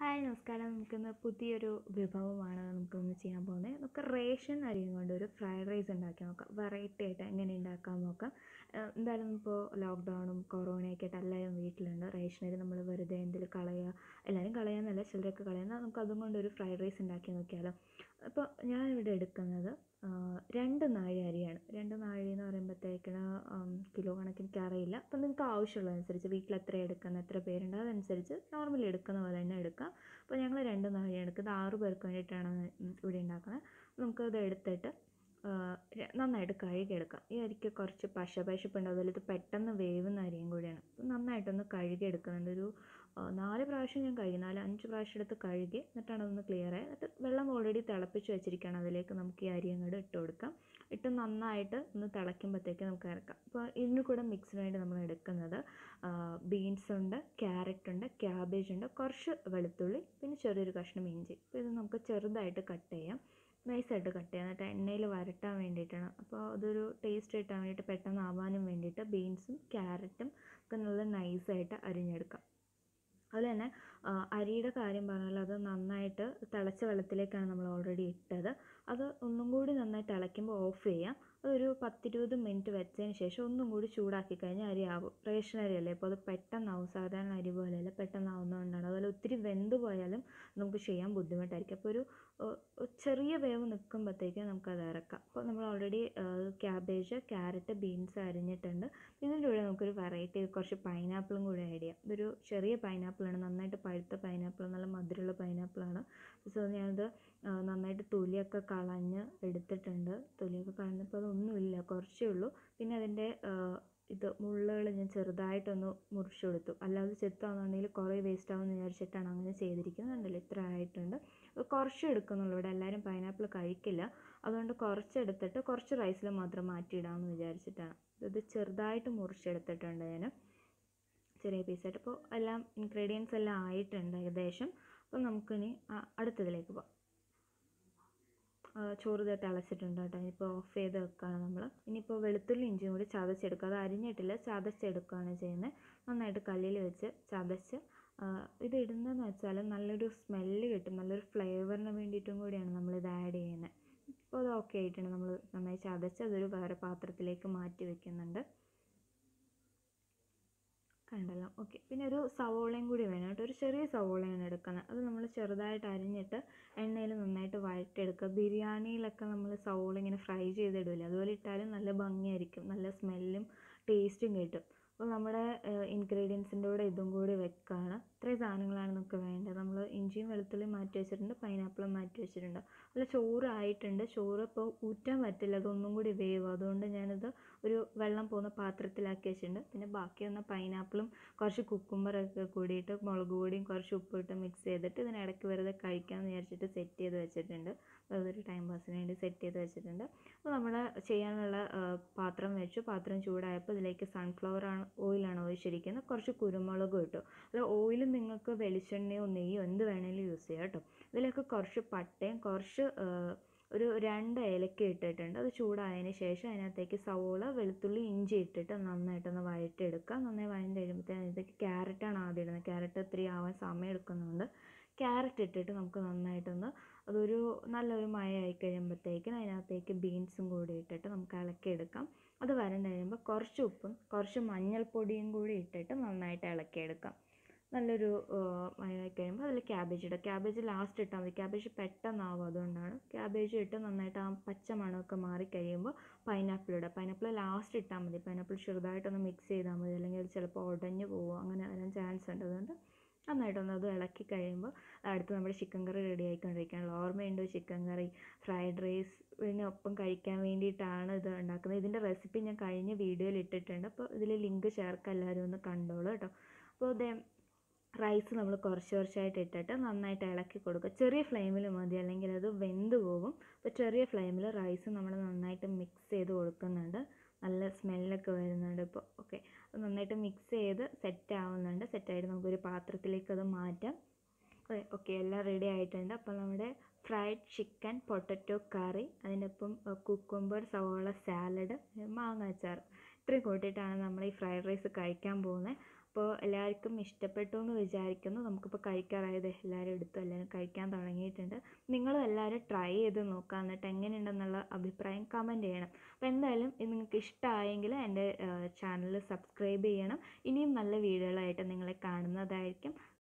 hi നമസ്കാരം നമുക്കിന്ന് പുതിയൊരു വിഭവമാണ് നമുക്കിന്ന് ചെയ്യാൻ പോകുന്നത് നമുക്ക് റേഷൻ അരിയും കൊണ്ട് ഒരു ഫ്രൈഡ് റൈസ് ഉണ്ടാക്കി നോക്കാം വെറൈറ്റി ആയിട്ട് എങ്ങനെ ഉണ്ടാക്കാൻ നോക്കാം ഏഹ് എന്തായാലും ഇപ്പോൾ ലോക്ക്ഡൗണും കൊറോണയൊക്കെ ആയിട്ട് എല്ലാവരും വീട്ടിലുണ്ട് റേഷൻ അരി നമ്മൾ വെറുതെ എന്തെങ്കിലും കളയുക എല്ലാവരും കളയാന്നല്ല ചിലരൊക്കെ കളയുന്ന നമുക്ക് അതും കൊണ്ട് ഒരു ഫ്രൈഡ് റൈസ് ഉണ്ടാക്കി നോക്കിയാലോ അപ്പോൾ ഞാനിവിടെ എടുക്കുന്നത് ആഹ് രണ്ട് നാഴി അരിയാണ് രണ്ട് നാഴി എന്ന് പറയുമ്പോഴത്തേക്കിന് കിലോ കണക്കിന് എനിക്ക് അറിയില്ല അപ്പം നിങ്ങൾക്ക് ആവശ്യമുള്ളതനുസരിച്ച് വീട്ടിൽ എത്ര എടുക്കുന്ന എത്ര പേരുണ്ട് അതനുസരിച്ച് നോർമലി എടുക്കുന്ന പോലെ തന്നെ എടുക്കാം അപ്പോൾ ഞങ്ങൾ രണ്ട് നാഴി എടുക്കുന്നത് ആറ് പേർക്ക് വേണ്ടിയിട്ടാണ് ഇവിടെ ഉണ്ടാക്കുന്നത് നമുക്കത് എടുത്തിട്ട് ആഹ് ര- നന്നായിട്ട് കഴുകിയെടുക്കാം ഈ അരിക്ക് കുറച്ച് പശ പശപ്പുണ്ട് അതുപോലെ ഇത് പെട്ടെന്ന് വേവുന്ന അരിയും കൂടിയാണ് അപ്പം നന്നായിട്ടൊന്ന് കഴുകിയെടുക്കുന്നുണ്ട് ഒരു ആഹ് നാല് പ്രാവശ്യം ഞാൻ കഴുകി നാല് അഞ്ച് പ്രാവശ്യം എടുത്ത് കഴുകി എന്നിട്ടാണ് അതൊന്ന് ക്ലിയർ ആയി എന്നിട്ട് വെള്ളം ഓൾറെഡി തിളപ്പിച്ച് വെച്ചിരിക്കുകയാണ് അതിലേക്ക് നമുക്ക് ഈ അരി അങ്ങോട്ട് ഇട്ട് കൊടുക്കാം ഇട്ട് നന്നായിട്ട് ഒന്ന് തിളയ്ക്കുമ്പോഴത്തേക്ക് നമുക്ക് ഇറക്കാം അപ്പോൾ ഇതിന് കൂടെ മിക്സിന് വേണ്ടി നമ്മൾ എടുക്കുന്നത് ബീൻസ് ഉണ്ട് ക്യാരറ്റ് ഉണ്ട് ക്യാബേജ് ഉണ്ട് കുറച്ച് വെളുത്തുള്ളി പിന്നെ ചെറിയൊരു കഷ്ണം ഇഞ്ചി അപ്പോൾ ഇത് നമുക്ക് ചെറുതായിട്ട് കട്ട് ചെയ്യാം നൈസായിട്ട് കട്ട് ചെയ്യാം എന്നിട്ട് എണ്ണയിൽ വരട്ടാൻ വേണ്ടിയിട്ടാണ് അപ്പോൾ അതൊരു ടേസ്റ്റ് കിട്ടാൻ വേണ്ടിയിട്ട് പെട്ടെന്ന് ആവാനും വേണ്ടിയിട്ട് ബീൻസും ക്യാരറ്റും ഒക്കെ നല്ല നൈസായിട്ട് അരിഞ്ഞെടുക്കാം അതുപോലെ തന്നെ ആ, അരിയുടെ കാര്യം പറഞ്ഞാൽ അത് നന്നായിട്ട് തിളച്ച വെള്ളത്തിലേക്കാണ് നമ്മൾ ഓൾറെഡി ഇട്ടത് അത് ഒന്നും കൂടി നന്നായി തിളയ്ക്കുമ്പോൾ ഓഫ് ചെയ്യാം അതൊരു പത്തിരുപത് മിനിറ്റ് വെച്ചതിന് ശേഷം ഒന്നും കൂടി ചൂടാക്കി കഴിഞ്ഞാൽ അരി ആവും റേഷൻ അരി അല്ലേ അപ്പോൾ അത് പെട്ടെന്നാവും സാധാരണ അരി പോലെയല്ല പെട്ടെന്നാവുന്നതുകൊണ്ടാണ് അതുപോലെ ഒത്തിരി വെന്ത് പോയാലും നമുക്ക് ചെയ്യാൻ ബുദ്ധിമുട്ടായിരിക്കും അപ്പോൾ ഒരു ഏഹ്, ഒരു ചെറിയ വേവ് നിൽക്കുമ്പോഴത്തേക്കും നമുക്കത് ഇറക്കാം അപ്പോൾ നമ്മൾ ഓൾറെഡി ക്യാബേജ് ക്യാരറ്റ് ബീൻസ് അരിഞ്ഞിട്ടുണ്ട് ഇതിൻ്റെ കൂടെ നമുക്കൊരു വെറൈറ്റി കുറച്ച് പൈനാപ്പിളും കൂടി ആഡ് ചെയ്യാം ഇതൊരു ചെറിയ പൈനാപ്പിളാണ് നന്നായിട്ട് പഴുത്ത പൈനാപ്പിൾ നല്ല മധുരമുള്ള പൈനാപ്പിളാണ് സോ ഞാനത് ആ, നന്നായിട്ട് തൊലിയൊക്കെ കളഞ്ഞ് എടുത്തിട്ടുണ്ട് തൊലിയൊക്കെ കളഞ്ഞപ്പോൾ അതൊന്നുമില്ല കുറച്ചേ ഉള്ളൂ പിന്നെ അതിൻ്റെ ആ, ഇത് മുള്ളുകൾ ഞാൻ ചെറുതായിട്ടൊന്ന് മുറിച്ച് കൊടുത്തു അല്ലാതെ ചെത്താണെന്നുണ്ടെങ്കിൽ കുറേ വേസ്റ്റ് ആവുമെന്ന് വിചാരിച്ചിട്ടാണ് അങ്ങനെ ചെയ്തിരിക്കുന്നത് കണ്ടില്ലേ ഇത്ര ആയിട്ടുണ്ട് അത് കുറച്ച് എടുക്കുന്നുള്ളൂ ഇവിടെ എല്ലാവരും പൈനാപ്പിൾ കഴിക്കില്ല അതുകൊണ്ട് കുറച്ച് എടുത്തിട്ട് കുറച്ച് റൈസിൽ മാത്രം മാറ്റിയിടാമെന്ന് വിചാരിച്ചിട്ടാണ് ഇത് ചെറുതായിട്ട് മുറിച്ചെടുത്തിട്ടുണ്ട് ഞാൻ ചെറിയ പീസായിട്ട് അപ്പോൾ എല്ലാം ഇൻഗ്രീഡിയൻസ് എല്ലാം ആയിട്ടുണ്ട് ഏകദേശം അപ്പോൾ നമുക്കിനി ആ- അടുത്തതിലേക്ക് പോകാം ആ, ചോറ് തട്ട് അളച്ചിട്ടുണ്ട് കേട്ടോ ഇനിയിപ്പോൾ ഓഫ് ചെയ്ത് വെക്കുകയാണ് നമ്മൾ ഇനിയിപ്പോൾ വെളുത്തുള്ളി ഇഞ്ചിയും കൂടി ചതച്ചെടുക്കുക അത് അരിഞ്ഞിട്ടില്ല ചതച്ചെടുക്കുകയാണ് ചെയ്യുന്നത് നന്നായിട്ട് കല്ലിൽ വെച്ച് ചതച്ച് ആ, ഇത് ഇടുന്നതെന്ന് വെച്ചാൽ നല്ലൊരു സ്മെല്ല് കിട്ടും നല്ലൊരു ഫ്ലേവറിന് വേണ്ടിയിട്ടും കൂടിയാണ് നമ്മളിത് ആഡ് ചെയ്യുന്നത് അപ്പോൾ അത് ഓക്കെ ആയിട്ടുണ്ട് നമ്മൾ നന്നായി ചതച്ച് അതൊരു വേറെ പാത്രത്തിലേക്ക് മാറ്റി വെക്കുന്നുണ്ട് കണ്ടല്ലോ ഓക്കെ പിന്നെ ഒരു സവോളയും കൂടി വേണം കേട്ടോ ഒരു ചെറിയ സവോളയാണ് എടുക്കുന്നത് അത് നമ്മൾ ചെറുതായിട്ട് അരിഞ്ഞിട്ട് എണ്ണയിൽ നന്നായിട്ട് വഴറ്റിയെടുക്കുക ബിരിയാണിയിലൊക്കെ നമ്മൾ സവോള ഇങ്ങനെ ഫ്രൈ ചെയ്തിടില്ലേ അതുപോലെ ഇട്ടാലും നല്ല ഭംഗിയായിരിക്കും നല്ല സ്മെല്ലും ടേസ്റ്റും കിട്ടും അപ്പോൾ നമ്മുടെ ഇൻഗ്രീഡിയൻസിൻ്റെ കൂടെ ഇതും കൂടി വെക്കുകയാണ് ഇത്രയും സാധനങ്ങളാണ് നമുക്ക് വേണ്ടത് നമ്മൾ ഇഞ്ചിയും വെളുത്തുള്ളിയും മാറ്റി വെച്ചിട്ടുണ്ട് പൈനാപ്പിളും മാറ്റി വെച്ചിട്ടുണ്ട് അല്ല ചോറ് ആയിട്ടുണ്ട് ചോറ് ഇപ്പോൾ ഊറ്റാൻ പറ്റില്ല അതൊന്നും കൂടി വേവും അതുകൊണ്ട് ഞാനിത് ഒരു വെള്ളം പോകുന്ന പാത്രത്തിലാക്കി വെച്ചിട്ടുണ്ട് പിന്നെ ബാക്കി വന്ന പൈനാപ്പിളും കുറച്ച് കുക്കുംബറൊക്കെ കൂടിയിട്ട് മുളക് പൊടിയും കുറച്ച് ഉപ്പിട്ട് മിക്സ് ചെയ്തിട്ട് ഇതിനിടയ്ക്ക് വെറുതെ കഴിക്കാമെന്ന് വിചാരിച്ചിട്ട് സെറ്റ് ചെയ്ത് വെച്ചിട്ടുണ്ട് അതൊരു ടൈം പാസിന് വേണ്ടി സെറ്റ് ചെയ്ത് വെച്ചിട്ടുണ്ട് അപ്പോൾ നമ്മൾ ചെയ്യാനുള്ള ആ, പാത്രം വെച്ചു പാത്രം ചൂടായപ്പോൾ ഇതിലേക്ക് സൺഫ്ലവർ ആണ് ഓയിലാണ് ഒഴിച്ചിരിക്കുന്നത് കുറച്ച് കുരുമുളകും ഇട്ടു അല്ല ഓയിൽ നിങ്ങൾക്ക് വെളിച്ചെണ്ണയോ നെയ്യോ എന്ത് വേണമെങ്കിലും യൂസ് ചെയ്യാം കേട്ടോ ഇതിലേക്ക് കുറച്ച് പട്ടയും കുറച്ച് ആ, ഒരു രണ്ട് ഏലക്ക ഇട്ടിട്ടുണ്ട് അത് ചൂടായതിന് ശേഷം അതിനകത്തേക്ക് സവോള വെളുത്തുള്ളി ഇഞ്ചി ഇട്ടിട്ട് നന്നായിട്ടൊന്ന് വഴറ്റിയെടുക്കുക നന്നായി വഴഞ്ഞ് കഴിയുമ്പോഴത്തേന് ഇതിലേക്ക് ക്യാരറ്റാണ് ആദ്യം ഇടുന്നത് ക്യാരറ്റ് ഒത്തിരി ആവാൻ സമയം എടുക്കുന്നുണ്ട് ക്യാരറ്റ് ഇട്ടിട്ട് നമുക്ക് നന്നായിട്ടൊന്ന് അതൊരു നല്ലൊരു മയമായി കഴിയുമ്പോഴത്തേക്കും അതിനകത്തേക്ക് ബീൻസും കൂടി ഇട്ടിട്ട് നമുക്ക് ഇളക്കിയെടുക്കാം അത് വരണ്ട് കഴിയുമ്പോൾ കുറച്ച് ഉപ്പും കുറച്ച് മഞ്ഞൾപ്പൊടിയും കൂടി ഇട്ടിട്ട് നന്നായിട്ട് ഇളക്കിയെടുക്കാം നല്ലൊരു മയമായി കഴിയുമ്പോൾ അതിൽ ക്യാബേജ് ഇടുക ക്യാബേജ് ലാസ്റ്റ് ഇട്ടാൽ മതി ക്യാബേജ് പെട്ടെന്നാവും അതുകൊണ്ടാണ് ക്യാബേജ് ഇട്ട് നന്നായിട്ട് ആ പച്ച മണമൊക്കെ മാറി കഴിയുമ്പോൾ പൈനാപ്പിൾ ഇടുക പൈനാപ്പിൾ ലാസ്റ്റ് ഇട്ടാൽ മതി പൈനാപ്പിൾ ചെറുതായിട്ടൊന്ന് മിക്സ് ചെയ്താൽ മതി അല്ലെങ്കിൽ അത് ചിലപ്പോൾ ഉടഞ്ഞു പോകും അങ്ങനെ വരാൻ ചാൻസ് ഉണ്ട് അതുകൊണ്ട് നന്നായിട്ടൊന്ന് അത് ഇളക്കി കഴിയുമ്പോൾ അടുത്ത് നമ്മുടെ ചിക്കൻ കറി റെഡി ആയിക്കൊണ്ടിരിക്കുകയാണല്ലോ ഓർമ്മയുണ്ടോ ചിക്കൻ കറി ഫ്രൈഡ് റൈസ് ഇതിനൊപ്പം കഴിക്കാൻ വേണ്ടിയിട്ടാണ് ഇത് ഉണ്ടാക്കുന്നത് ഇതിൻ്റെ റെസിപ്പി ഞാൻ കഴിഞ്ഞ വീഡിയോയിൽ ഇട്ടിട്ടുണ്ട് അപ്പോൾ ഇതിൽ ലിങ്ക് ചേർക്കാം എല്ലാവരും ഒന്ന് കണ്ടോളൂ കേട്ടോ അപ്പോൾ ഇതേ റൈസ് നമ്മൾ കുറച്ച് കുറച്ചായിട്ട് ഇട്ടിട്ട് നന്നായിട്ട് ഇളക്കി കൊടുക്കുക ചെറിയ ഫ്ലെയിമിൽ മതി അല്ലെങ്കിൽ അത് വെന്ത് പോകും അപ്പോൾ ചെറിയ ഫ്ലെയിമിൽ റൈസ് നമ്മൾ നന്നായിട്ട് മിക്സ് ചെയ്ത് കൊടുക്കുന്നുണ്ട് നല്ല സ്മെല്ലൊക്കെ വരുന്നുണ്ട് ഇപ്പോൾ ഓക്കെ നന്നായിട്ട് മിക്സ് ചെയ്ത് സെറ്റ് ആവുന്നുണ്ട് സെറ്റായിട്ട് നമുക്കൊരു പാത്രത്തിലേക്ക് അത് മാറ്റാം ഓക്കെ എല്ലാം റെഡി ആയിട്ടുണ്ട് അപ്പോൾ നമ്മുടെ ഫ്രൈഡ് ചിക്കൻ പൊട്ടറ്റോ കറി അതിനൊപ്പം കുക്കുംബർ സവോള സാലഡ് മാങ്ങ അച്ചാർ ഇത്രയും കൂട്ടിയിട്ടാണ് നമ്മൾ ഈ ഫ്രൈഡ് റൈസ് കഴിക്കാൻ പോകുന്നത് അപ്പോൾ എല്ലാവർക്കും ഇഷ്ടപ്പെട്ടു എന്ന് വിചാരിക്കുന്നു നമുക്കിപ്പോൾ കഴിക്കാറായത് എല്ലാവരും എടുത്തു എല്ലാവരും കഴിക്കാൻ തുടങ്ങിയിട്ടുണ്ട് നിങ്ങളും എല്ലാവരും ട്രൈ ചെയ്ത് നോക്കുക എന്നിട്ട് എങ്ങനെയുണ്ടെന്നുള്ള അഭിപ്രായം കമൻറ്റ് ചെയ്യണം അപ്പോൾ എന്തായാലും ഇത് നിങ്ങൾക്ക് ഇഷ്ടമായെങ്കിൽ എൻ്റെ ചാനൽ സബ്സ്ക്രൈബ് ചെയ്യണം ഇനിയും നല്ല വീഡിയോകളായിട്ട് നിങ്ങളെ കാണുന്നതായിരിക്കും